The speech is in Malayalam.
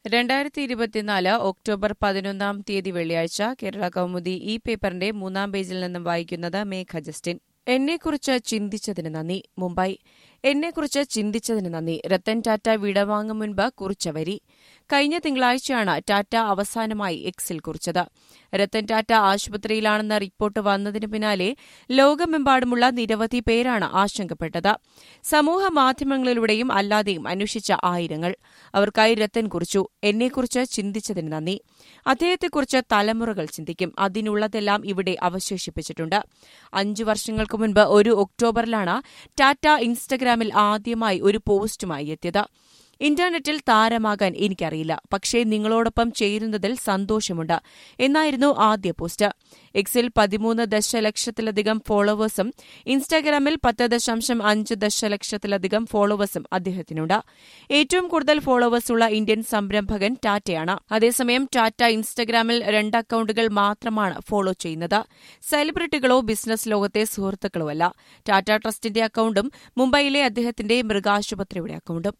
രണ്ടായിരത്തി ഇരുപത്തിനാല് ഒക്ടോബർ പതിനൊന്നാം തീയതി വെള്ളിയാഴ്ച കേരള കൗമുദി ഈ പേപ്പറിന്റെ മൂന്നാം പേജിൽ നിന്നും വായിക്കുന്നത് മേഘ ജസ്റ്റിൻ എന്നെക്കുറിച്ച് ചിന്തിച്ചതിന് നന്ദി മുംബൈ എന്നെക്കുറിച്ച് ചിന്തിച്ചതിന് നന്ദി രത്തൻ ടാറ്റ വിടവാങ്ങും മുൻപ് കുറിച്ച വരി കഴിഞ്ഞ തിങ്കളാഴ്ചയാണ് ടാറ്റ അവസാനമായി എക്സിൽ കുറിച്ചത് രത്തൻ ടാറ്റ ആശുപത്രിയിലാണെന്ന റിപ്പോർട്ട് വന്നതിന് പിന്നാലെ ലോകമെമ്പാടുമുള്ള നിരവധി പേരാണ് ആശങ്കപ്പെട്ടത് സമൂഹ മാധ്യമങ്ങളിലൂടെയും അല്ലാതെയും അന്വേഷിച്ച ആയിരങ്ങൾ അവർക്കായി രത്തൻ കുറിച്ചു എന്നെക്കുറിച്ച് ചിന്തിച്ചതിന് നന്ദി അദ്ദേഹത്തെക്കുറിച്ച് തലമുറകൾ ചിന്തിക്കും അതിനുള്ളതെല്ലാം ഇവിടെ അവശേഷിപ്പിച്ചിട്ടുണ്ട് അഞ്ചു വർഷങ്ങൾക്ക് മുൻപ് ഒരു ഒക്ടോബറിലാണ് ടാറ്റ ഇൻസ്റ്റഗ്രാമിൽ ആദ്യമായി ഒരു പോസ്റ്റുമായി എത്തിയത് ഇന്റർനെറ്റിൽ താരമാകാൻ എനിക്കറിയില്ല പക്ഷേ നിങ്ങളോടൊപ്പം ചേരുന്നതിൽ സന്തോഷമുണ്ട് എന്നായിരുന്നു ആദ്യ പോസ്റ്റ് എക്സിൽ പതിമൂന്ന് ദശലക്ഷത്തിലധികം ഫോളോവേഴ്സും ഇൻസ്റ്റാഗ്രാമിൽ പത്ത് ദശാംശം അഞ്ച് ദശലക്ഷത്തിലധികം ഫോളോവേഴ്സും അദ്ദേഹത്തിനുണ്ട് ഏറ്റവും കൂടുതൽ ഫോളോവേഴ്സുള്ള ഇന്ത്യൻ സംരംഭകൻ ടാറ്റയാണ് അതേസമയം ടാറ്റ ഇൻസ്റ്റഗ്രാമിൽ രണ്ട് അക്കൌണ്ടുകൾ മാത്രമാണ് ഫോളോ ചെയ്യുന്നത് സെലിബ്രിറ്റികളോ ബിസിനസ് ലോകത്തെ സുഹൃത്തുക്കളോ അല്ല ടാറ്റ ട്രസ്റ്റിന്റെ അക്കൌണ്ടും മുംബൈയിലെ അദ്ദേഹത്തിന്റെ മൃഗാശുപത്രിയുടെ അക്കൌണ്ടും